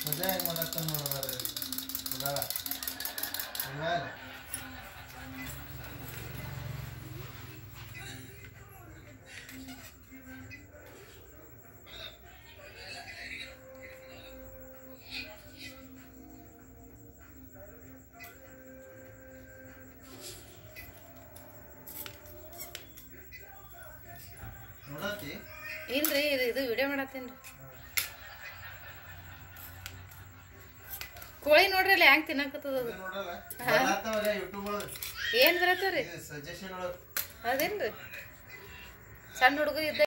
ಮಜಾ ಹೆಂಗ್ ಮಾಡತ್ತ ನೋಡ್ರಿ ಉದಾಳ ಹಂಗಾಗ ನೋಡತ್ತಿ ಇಲ್ರಿ ಇದು ಇದು ವಿಡಿಯೋ ಮಾಡತ್ತೀನಿ ಕೋಳಿ ನೋಡ್ರಿ ಅಲ್ಲಿ ಹೆಂಗ್ ತಿನ್ನಕತ್ತದ ಅದು ಇದು ನೋಡಲ್ಲ ಬರತ್ತಾವಲ್ಲ ಯೂಟ್ಯೂಬ್ ಒಳಗೆ ಏನ್ ಬರತ್ತವ್ರಿ ಇದು ಸಜೆಷನ್ ಒಳಗೆ ಅದೇನ್ರಿ ಸಣ್ಣ ಹುಡುಗ ಇದ್ದ